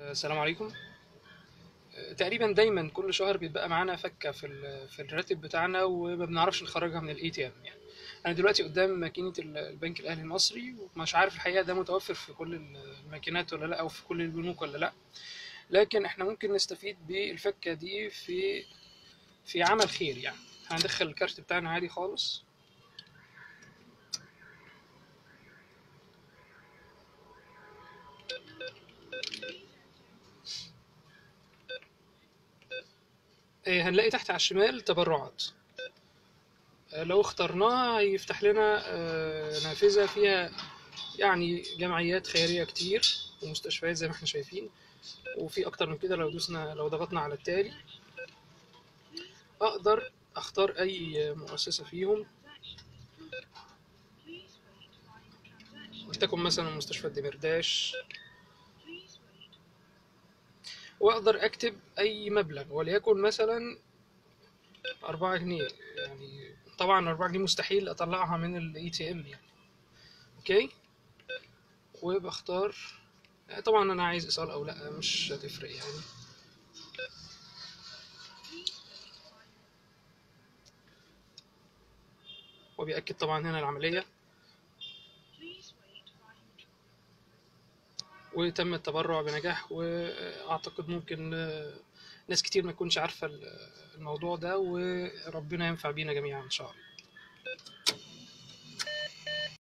السلام عليكم تقريبا دايما كل شهر بيتبقى معانا فكه في ال- في الراتب بتاعنا وما بنعرفش نخرجها من الاي تي ام يعني انا دلوقتي قدام ماكينه ال- البنك الاهلي المصري ومش عارف الحقيقه ده متوفر في كل الماكينات ولا لا او في كل البنوك ولا لا لكن احنا ممكن نستفيد بالفكه دي في في عمل خير يعني هندخل الكارت بتاعنا عادي خالص آه، هنلاقي تحت على الشمال تبرعات آه، لو اخترناها هيفتح لنا آه، نافذة فيها يعني جمعيات خيرية كتير ومستشفيات زي ما احنا شايفين وفي اكتر من كده لو دوسنا لو ضغطنا على التالي اقدر اختار اي مؤسسة فيهم ولتكن مثلا مستشفى دمرداش واقدر اكتب اي مبلغ وليكن مثلا أربعة جنيه يعني طبعا أربعة جنيه مستحيل أطلعها من الاي تي ام يعني اوكي وبختار طبعا أنا عايز إيصال أو لأ مش هتفرق يعني وبيأكد طبعا هنا العملية وتم التبرع بنجاح وأعتقد ممكن آه، ناس كتير ما تكونش عارفة ال- الموضوع ده وربنا ينفع بينا جميعا إن شاء الله